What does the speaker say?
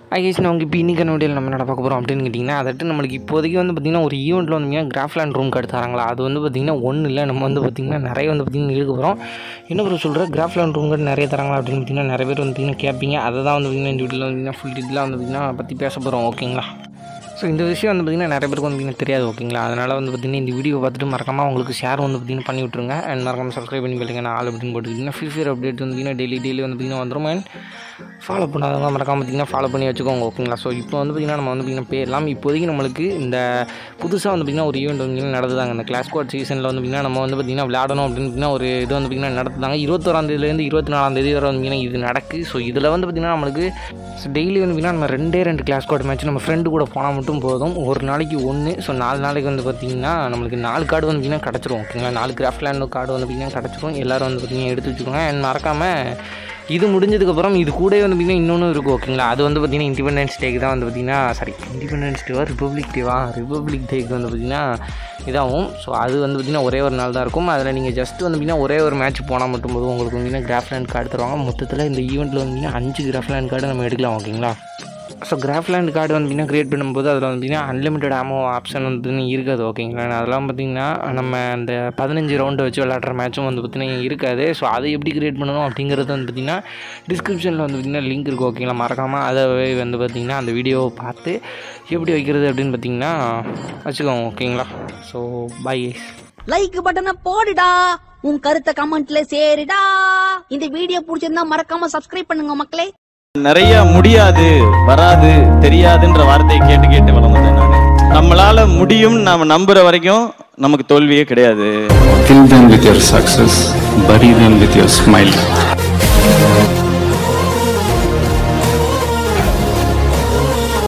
Ice நமக்கு இப்போ இன்றைக்கான வீடியோவில் நம்ம என்ன பார்க்க போகிறோம் அப்படின்னு கேட்டிங்கன்னா அதட்டு நம்மளுக்கு இப்போதைக்கு வந்து பார்த்திங்கன்னா ஒரு ஈவெண்ட்டில் வந்து கிராஃப்லேண்ட் ரூம் கார்டு தராங்களா அது வந்து பார்த்திங்கன்னா ஒன்றும் இல்லை நம்ம வந்து பார்த்திங்கன்னா நிறைய வந்து பார்த்திங்கன்னா எடுக்க போகிறோம் என்ன ப்ரோ சொல்கிற கிராஃப்லேண்ட் ரூம் கார்டு நிறைய தராங்களா அப்படின்னு பார்த்திங்கன்னா நிறைய பேர் வந்து பார்த்திங்கன்னா கேட்பீங்க அதை தான் வந்து பார்த்திங்கன்னா இந்த வீடியோவில் வந்து ஃபுல் டீட்டெயிலாக வந்து பார்த்திங்கன்னா பற்றி பேச போகிறோம் ஓகேங்களா ஸோ இந்த விஷயம் வந்து பார்த்திங்கன்னா நிறைய பேருக்கு வந்து பார்த்திங்கன்னா தெரியாது ஓகேங்களா அதனால் வந்து பார்த்திங்கன்னா இந்த வீடியோ பார்த்துட்டு மறக்காமல் உங்களுக்கு ஷேர் வந்து பார்த்திங்கன்னா பண்ணி விட்ருங்க அண்ட் மறக்காமல் சப்ஸ்கிரைப் பண்ணி போயிட்டுங்க நான் ஆள் அப்படின்னு போட்டுக்கிட்டிங்கன்னா ஃப்ரீ ஃபயர் அப்டேட் வந்து பார்த்திங்கன்னா டெய்லி டெய்லி வந்து பார்த்திங்கன்னா வந்துடும் அண்ட் ஃபாலோ பண்ணாதவங்க மறக்காம பார்த்திங்கன்னா ஃபாலோ பண்ணி வச்சுக்கோங்க ஓகேங்களா ஸோ இப்போ வந்து பார்த்திங்கன்னா நம்ம வந்து பார்த்திங்கன்னா போயிடலாம் இப்போதைக்கு நம்மளுக்கு இந்த புதுசாக வந்து பார்த்திங்கன்னா ஒரு ஈவெண்ட் வந்து நடத்துதாங்க இந்த கிளாஸ் கோட் சீசனில் வந்து பார்த்திங்கன்னா நம்ம வந்து பார்த்திங்கன்னா விளையாடணும் அப்படின்னு பார்த்திங்கன்னா ஒரு இது வந்து பார்த்திங்கன்னா நடத்துதாங்க இருபத்தோராம் தேதியிலேருந்து இருபத்தி நாலாம் தேதி வரை வந்து பார்த்திங்கன்னா இது நடக்கு ஸோ இதில் வந்து பார்த்திங்கன்னா நம்மளுக்கு டெய்லி வந்து பார்த்திங்கன்னா நம்ம ரெண்டே ரெண்டு கிளாஸ் கோட் மேட்ச் நம்ம ஃப்ரெண்டு கூட போனால் மட்டும் போதும் ஒரு நாளைக்கு ஒன்று ஸோ நாலு நாளைக்கு வந்து பார்த்திங்கன்னா நம்மளுக்கு நாலு கார்டு வந்து பார்த்திங்கன்னா கிடச்சிரும் ஓகேங்களா நாலு கிராஃப்ட்லேண்ட் கார்டு வந்து பார்த்திங்கன்னா கிடச்சிரும் எல்லோரும் வந்து பார்த்திங்கன்னா எடுத்து வச்சுக்கோங்க அண்ட் மறக்காமல் இது முடிஞ்சதுக்கப்புறம் இது கூட வந்து பார்த்திங்கன்னா இன்னொன்று இருக்கும் ஓகேங்களா அது வந்து பார்த்திங்கன்னா இண்டிபெண்டன்ஸ் டேக்கு தான் வந்து பார்த்திங்கன்னா சாரி இண்டிபெண்டன்ஸ் டேவா ரிப்பப்ளிக் டேவா ரிப்பப்ளிக் டேக்கு வந்து பார்த்திங்கன்னா இதாகும் ஸோ அது வந்து பார்த்திங்கன்னா ஒரே ஒரு நாள் தான் இருக்கும் அதில் நீங்கள் ஜஸ்ட் வந்து பார்த்திங்கன்னா ஒரே ஒரு மேட்ச் போனால் மட்டும் போதும் உங்களுக்கு பார்த்திங்கன்னா கிராஃப்லேண்ட் கார்டு தருவாங்க மொத்தத்தில் இந்த ஈவெண்ட்டில் வந்து பார்த்திங்கன்னா அஞ்சு கிராஃப்லேண்ட் கார்டு நம்ம எடுக்கலாம் ஓகேங்களா ஸோ கிராஃப்லேண்ட் கார்டு வந்து பார்த்திங்கன்னா க்ரியேட் பண்ணும்போது அதில் வந்து பார்த்திங்கன்னா அன்லிமிட்டட் ஆமோ ஆப்ஷன் வந்து இருக்காது ஓகேங்களா அதெல்லாம் பார்த்திங்கன்னா நம்ம அந்த பதினஞ்சு ரவுண்டு வச்சு விளையாடுற மேட்சும் வந்து பார்த்திங்கன்னா இருக்காது ஸோ அதை எப்படி க்ரியேட் பண்ணணும் அப்படிங்கிறது வந்து பார்த்திங்கன்னா டிஸ்கிரிப்ஷனில் வந்து பார்த்திங்கன்னா லிங்க் இருக்குது ஓகேங்களா மறக்காமல் அதை வந்து பார்த்திங்கன்னா அந்த வீடியோவை பார்த்து எப்படி வைக்கிறது அப்படின்னு பார்த்திங்கன்னா வச்சுக்கோங்க ஓகேங்களா ஸோ பை லைக் பட்டனை போடுடா உன் கருத்தை கமெண்ட்ல சேருடா இந்த வீடியோ பிடிச்சிருந்தா மறக்காம சப்ஸ்கிரைப் பண்ணுங்க மக்களே நிறைய முடியாது வராது தெரியாதுன்ற வார்த்தையை கேட்டு கேட்டு வளர்ந்தேன் நான் நம்மளால முடியும் நாம நம்புற வரைக்கும் நமக்கு தோல்வியே கிடையாது Kill them with your success, bury them with your smile.